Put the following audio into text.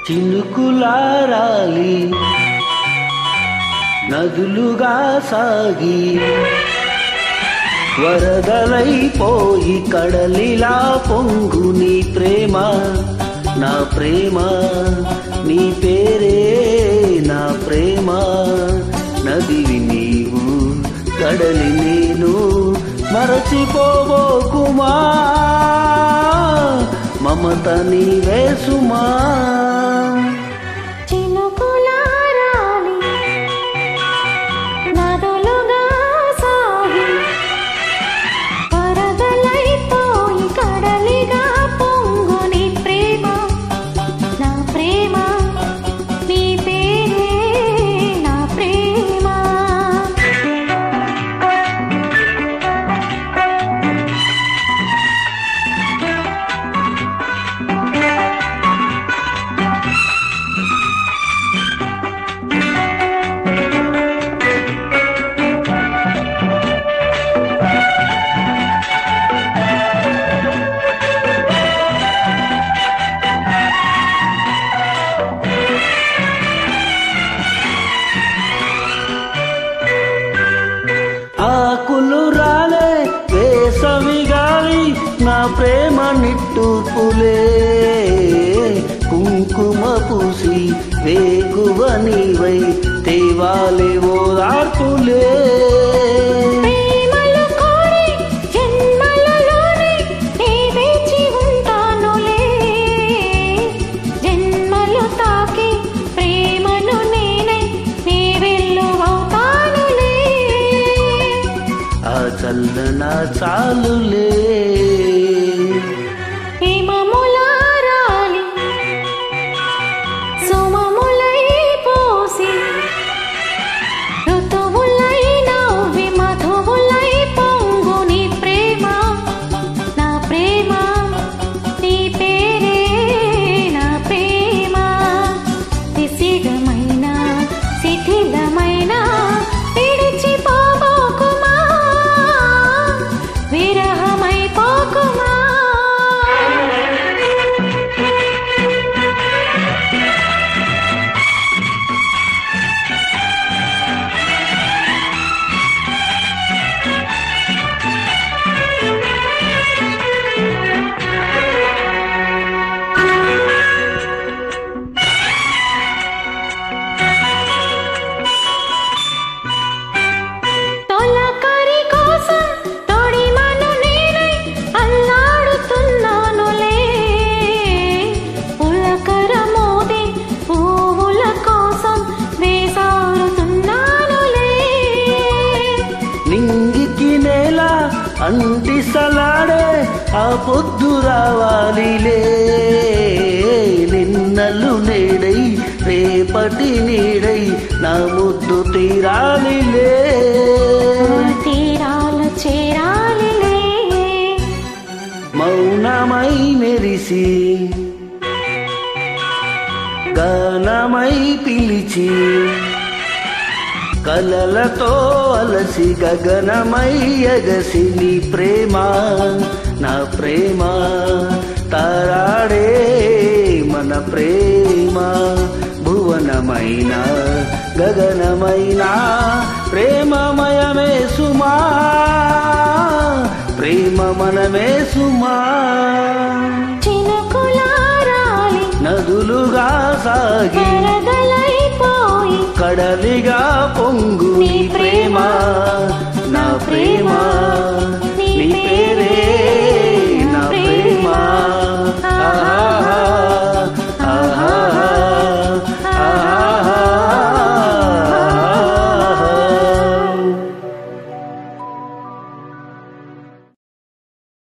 చినుకులారాలి నదులుగా సాగి వరదలైపోయి కడలిలా పొంగు నీ ప్రేమ నా ప్రేమ నీ పేరే నా ప్రేమ నదివి నీవు కడలి నేను మరచిపోబోకుమా మమత నీవే సుమా చినుకులారాలి నదులుగా సాగి వరదలైపోయి కడలిగా పొంగు నీ ప్రేమ నా ప్రేమ నీ పేరే నా ప్రేమ ఆకులు రాలే వేసవి గాలి నా ప్రేమ నిట్టూర్పులే కుంకుమ పూసి వేకువ నీవై తేవాలే ఓదార్పులే ప్రేమలు కోరి జన్మలలోనే నీ వేచి ఉంటానులే జన్మలు తాకి ప్రేమను నేనే నీ వెల్లువవుతానులే ఆ చల్లన చాలులే హిమములారాలి సుమములై పోసి ఋతువులై నవ్వి మధువులై పొంగు నీ ప్రేమ నా ప్రేమ నీ పేరే నా ప్రేమ శిశిరమైన శిథిలమైన విడిచిపోబోకుమా విరహమై పోకుమా తొలకరి కోసం తొడిమను నేనై అల్లాడుతున్నానులే పులకర మోది పువ్వుల కోసం వేసారుతున్నానులే నింగికి నేల అంటి సలాడే ఆ పొద్దు రావాలిలే నిన్నలు నేడై రేపటి నీడై నా ముద్దు తీరాలిలే తీరాలు చేరాలిలే మౌనమై మెరిసి గానమై పిలిచి కలలతో అలసి గగనమై ఎగసి నీ ప్రేమ నా ప్రేమ తారాడే మన ప్రేమ భువనమైన గగనమైన ప్రేమమయమే సుమా ప్రేమ మనమే సుమా చినుకులారాలి నదులుగా సాగి వరదలైపోయి కడలిగా పొంగు నీ